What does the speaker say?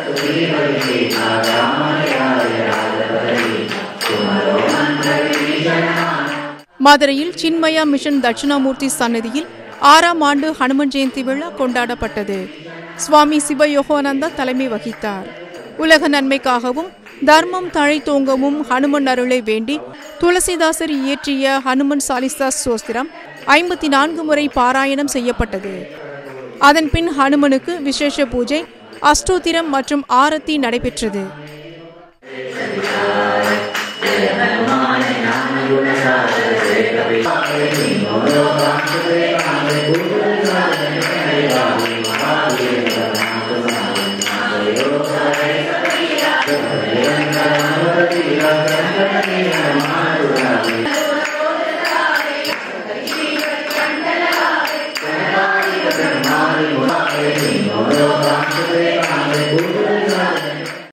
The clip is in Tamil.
மதுரையில் சின்மயா மிஷன் தட்சிணாமூர்த்தி சன்னதியில் ஆறாம் ஆண்டு ஹனுமன் ஜெயந்தி விழா கொண்டாடப்பட்டது சுவாமி சிவயோகானந்தா தலைமை வகித்தார் உலக நன்மைக்காகவும் தர்மம் தழைத்தோங்கவும் ஹனுமன் அருளை வேண்டி துளசிதாசர் இயற்றிய ஹனுமன் சாலிசா சோஸ்திரம் ஐம்பத்தி நான்கு முறை பாராயணம் செய்யப்பட்டது அதன் பின் ஹனுமனுக்கு விசேஷ பூஜை அஷ்டோத்திரம் மற்றும் ஆரத்தி நடைபெற்றது